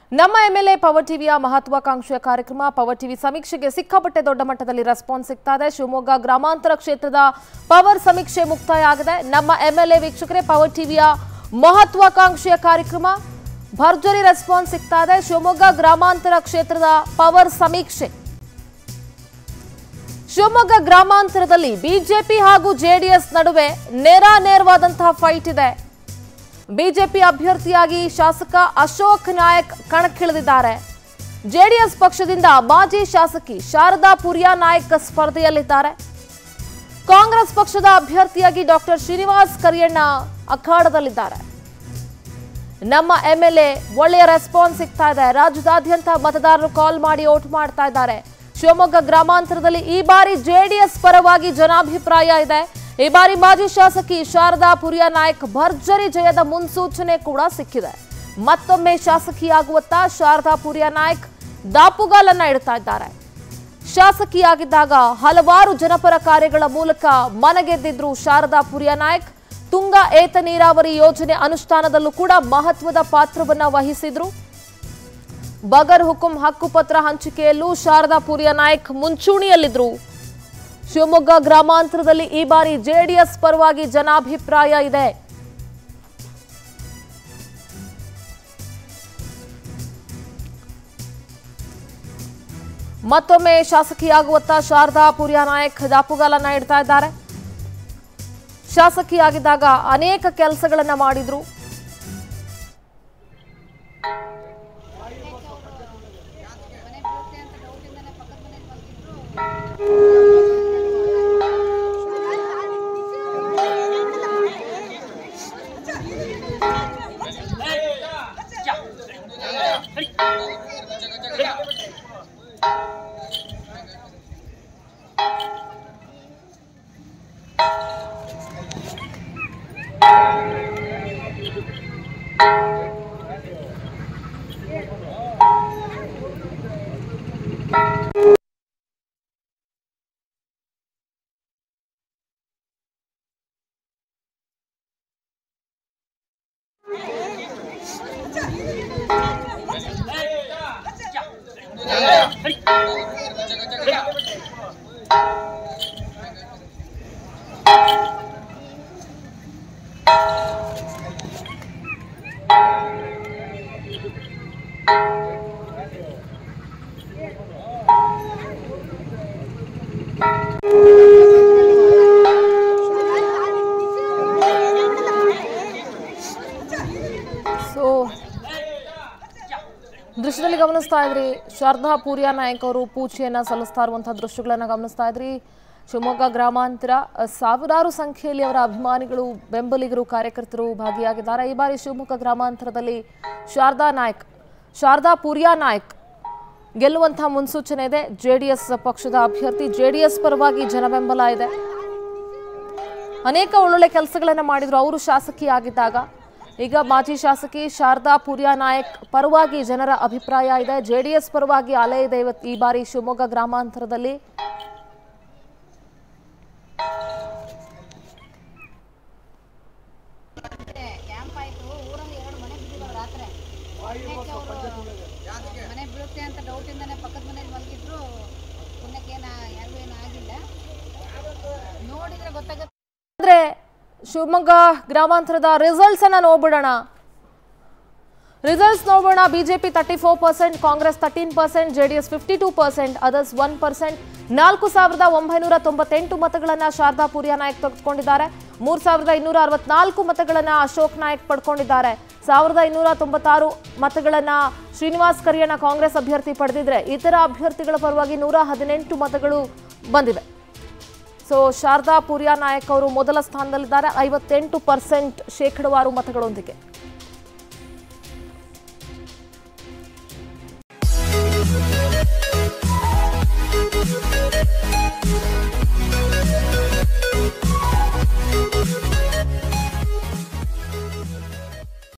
ನಮ್ಮ MLA power ಟಿವಿಯ ಮಹತ್ವಾಕಾಂಕ್ಷೆಯ ಕಾರ್ಯಕ್ರಮ ಪವರ್ ಟಿವಿ ಸಮೀಕ್ಷೆಗೆ ಸಿಕ್ಕಾಪಟ್ಟೆ ದೊಡ್ಡ ಮಟ್ಟದಲ್ಲಿ ರೆಸ್ಪಾನ್ಸ್ ಸಿಗ್ತಾ ಇದೆ ಶಿವಮೊಗ್ಗ ಗ್ರಾಮಾಂತರ ಕ್ಷೇತ್ರದ ಪವರ್ ಸಮೀಕ್ಷೆ ಮುಕ್ತಾಯ ಆಗಿದೆ ನಮ್ಮ ಎಂಎಲ್ಎ ವೀಕ್ಷಕರೇ ಪವರ್ ಟಿವಿಯ ಮಹತ್ವಾಕಾಂಕ್ಷೆಯ ಕಾರ್ಯಕ್ರಮ ಭರ್ಜರಿ ರೆಸ್ಪಾನ್ಸ್ ಸಿಗ್ತಾ ಇದೆ ಶಿವಮೊಗ್ಗ ಗ್ರಾಮಾಂತರ ಕ್ಷೇತ್ರದ ಪವರ್ ಸಮೀಕ್ಷೆ ಶಿವಮೊಗ್ಗ ಗ್ರಾಮಾಂತರದಲ್ಲಿ ಬಿಜೆಪಿ ಹಾಗೂ ಜೆಡಿಎಸ್ ನಡುವೆ ನೇರಾನೇರವಾದಂತಹ ಫೈಟ್ ಇದೆ ಬಿಜೆಪಿ ಅಭ್ಯರ್ಥಿಯಾಗಿ ಶಾಸಕ ಅಶೋಕ್ ನಾಯಕ್ ಕಣಕ್ಕಿಳಿದಿದ್ದಾರೆ ಜೆಡಿಎಸ್ ಪಕ್ಷದಿಂದ ಮಾಜಿ ಶಾಸಕಿ ಶಾರದಾ ಪುರಿಯಾ ನಾಯಕ್ ಸ್ಪರ್ಧೆಯಲ್ಲಿದ್ದಾರೆ ಕಾಂಗ್ರೆಸ್ ಪಕ್ಷದ ಅಭ್ಯರ್ಥಿಯಾಗಿ ಡಾಕ್ಟರ್ ಶ್ರೀನಿವಾಸ್ ಕರಿಯಣ್ಣ ಅಖಾಡದಲ್ಲಿದ್ದಾರೆ ನಮ್ಮ ಎಂಎಲ್ಎ ಒಳ್ಳೆಯ ರೆಸ್ಪಾನ್ಸ್ ಸಿಗ್ತಾ ಇದೆ ರಾಜ್ಯದಾದ್ಯಂತ ಮತದಾರರು ಕಾಲ್ ಮಾಡಿ ವೋಟ್ ಮಾಡ್ತಾ ಇದ್ದಾರೆ ಶಿವಮೊಗ್ಗ ಗ್ರಾಮಾಂತರದಲ್ಲಿ ಈ ಬಾರಿ ಜೆಡಿಎಸ್ ಪರವಾಗಿ ಜನಾಭಿಪ್ರಾಯ ಇದೆ ಈ ಬಾರಿ ಮಾಜಿ ಶಾಸಕಿ ಶಾರದಾ ಪುರಿಯಾ ನಾಯಕ್ ಭರ್ಜರಿ ಜಯದ ಮುನ್ಸೂಚನೆ ಕೂಡ ಸಿಕ್ಕಿದೆ ಮತ್ತೊಮ್ಮೆ ಶಾಸಕಿಯಾಗುವತ್ತ ಶಾರದಾ ಪುರಿಯಾ ನಾಯಕ್ ದಾಪುಗಾಲನ್ನ ಇಡ್ತಾ ಇದ್ದಾರೆ ಶಾಸಕಿಯಾಗಿದ್ದಾಗ ಹಲವಾರು ಜನಪರ ಕಾರ್ಯಗಳ ಮೂಲಕ ಮನಗೆದ್ದಿದ್ರು ಶಾರದಾ ಪುರಿಯಾ ನಾಯಕ್ ತುಂಗ ಏತ ನೀರಾವರಿ ಯೋಜನೆ ಅನುಷ್ಠಾನದಲ್ಲೂ ಕೂಡ ಮಹತ್ವದ ಪಾತ್ರವನ್ನ ವಹಿಸಿದ್ರು ಬಗರ್ ಹುಕುಂ ಹಕ್ಕುಪತ್ರ ಹಂಚಿಕೆಯಲ್ಲೂ ಶಾರದಾ ಪುರಿಯಾ ನಾಯಕ್ ಮುಂಚೂಣಿಯಲ್ಲಿದ್ರು ಶಿವಮೊಗ್ಗ ಗ್ರಾಮಾಂತರದಲ್ಲಿ ಈ ಬಾರಿ ಜೆಡಿಎಸ್ ಪರವಾಗಿ ಜನಾಭಿಪ್ರಾಯ ಇದೆ ಮತ್ತೊಮ್ಮೆ ಶಾಸಕಿಯಾಗುವತ್ತ ಶಾರದಾ ಪುರಿಯಾ ನಾಯಕ್ ದಾಪುಗಾಲನ್ನ ಇಡ್ತಾ ಇದ್ದಾರೆ ಶಾಸಕಿಯಾಗಿದ್ದಾಗ ಅನೇಕ ಕೆಲಸಗಳನ್ನ ಮಾಡಿದ್ರು ಸೊ ದೃಶ್ಯದಲ್ಲಿ ಗಮನಿಸ್ತಾ ಇದ್ರಿ ಶಾರದಾ ಪೂರ್ಯಾ ನಾಯಕ್ ಅವರು ಪೂಜೆಯನ್ನ ಸಲ್ಲಿಸ್ತಾ ಇರುವಂತಹ ದೃಶ್ಯಗಳನ್ನ ಗಮನಿಸ್ತಾ ಇದ್ರಿ ಶಿವಮೊಗ್ಗ ಗ್ರಾಮಾಂತರ ಅ, ಸಾವಿರಾರು ಸಂಖ್ಯೆಯಲ್ಲಿ ಅವರ ಅಭಿಮಾನಿಗಳು ಬೆಂಬಲಿಗರು ಕಾರ್ಯಕರ್ತರು ಭಾಗಿಯಾಗಿದ್ದಾರೆ ಈ ಬಾರಿ ಶಿವಮೊಗ್ಗ ಗ್ರಾಮಾಂತರದಲ್ಲಿ ಶಾರದಾ ನಾಯಕ್ ಶಾರದಾ ಪೂರ್ಯಾ ನಾಯಕ್ ಗೆಲ್ಲುವಂತಹ ಮುನ್ಸೂಚನೆ ಇದೆ ಜೆಡಿಎಸ್ ಪಕ್ಷದ ಅಭ್ಯರ್ಥಿ ಜೆಡಿಎಸ್ ಪರವಾಗಿ ಜನಬೆಂಬಲ ಇದೆ ಅನೇಕ ಒಳ್ಳೊಳ್ಳೆ ಕೆಲಸಗಳನ್ನ ಮಾಡಿದ್ರು ಅವರು ಶಾಸಕಿ ಆಗಿದ್ದಾಗ ಈಗ ಮಾಜಿ ಶಾಸಕಿ ಶಾರದಾ ಪುರಿಯಾ ನಾಯಕ್ ಪರವಾಗಿ ಜನರ ಅಭಿಪ್ರಾಯ ಇದೆ ಜೆಡಿಎಸ್ ಪರವಾಗಿ ಅಲೆ ಇದೆ ಇವತ್ತು ಈ ಬಾರಿ ಶಿವಮೊಗ್ಗ ಗ್ರಾಮಾಂತರದಲ್ಲಿ ಕ್ಯಾಂಪ್ ಆಯ್ತು ಊರಲ್ಲಿ ಎರಡು ಮನೆ ಬಿದ್ದಿದ್ದಾವೆ ರಾತ್ರಿ ಪುಣ್ಯಕ್ಕೆ ಅವರು ಮನೆ ಬೀಳುತ್ತೆ ಅಂತ ಡೌಟಿಂದಾನೆ ಪಕ್ಕದ ಮನೇಲಿ ಮಲಗಿದ್ರು ಪುಣ್ಯಕ್ಕೆ ಏನ ಯಾರಿಗೂ ಏನು ಆಗಿಲ್ಲ ನೋಡಿದ್ರೆ ಗೊತ್ತಾಗುತ್ತೆ ಅಂದ್ರೆ ಶಿವಮೊಗ್ಗ ಗ್ರಾಮಾಂತರದ ರಿಸಲ್ಟ್ಸ್ ಅನ್ನ ನೋಡ್ಬಿಡೋಣ ರಿಸಲ್ಟ್ಸ್ ನೋಡೋಣ BJP thirty four percent Congress thirteen percent JDS fifty two percent others one percent ನಾಲ್ಕು ಸಾವಿರದ ಒಂಬೈನೂರ ತೊಂಬತ್ತೆಂಟು ಮತಗಳನ್ನ ಶಾರದಾ ಪೂರ್ಯಾ ನಾಯಕ್ ತೆಗೆದುಕೊಂಡಿದ್ದಾರೆ ಮೂರ್ ಸಾವಿರದ ಇನ್ನೂರ ಅರವತ್ನಾಲ್ಕು ಮತಗಳನ್ನ ಅಶೋಕ್ ನಾಯಕ್ ಪಡ್ಕೊಂಡಿದ್ದಾರೆ ಸಾವಿರದ ಇನ್ನೂರ ತೊಂಬತ್ತಾರು ಮತಗಳನ್ನ ಶ್ರೀನಿವಾಸ್ ಕರಿಯಣ್ಣ ಕಾಂಗ್ರೆಸ್ ಅಭ್ಯರ್ಥಿ ಪಡೆದಿದ್ರೆ ಇತರ ಅಭ್ಯರ್ಥಿಗಳ ಪರವಾಗಿ ನೂರ ಹದಿನೆಂಟು ಮತಗಳು ಬಂದಿವೆ ಸೊ ಶಾರದಾ ಪೂರ್ಯಾ ನಾಯಕ್ ಅವರು ಮೊದಲ ಸ್ಥಾನದಲ್ಲಿದ್ದಾರೆ ಐವತ್ತೆಂಟು ಪರ್ಸೆಂಟ್ ಶೇಕಡವಾರು ಮತಗಳೊಂದಿಗೆ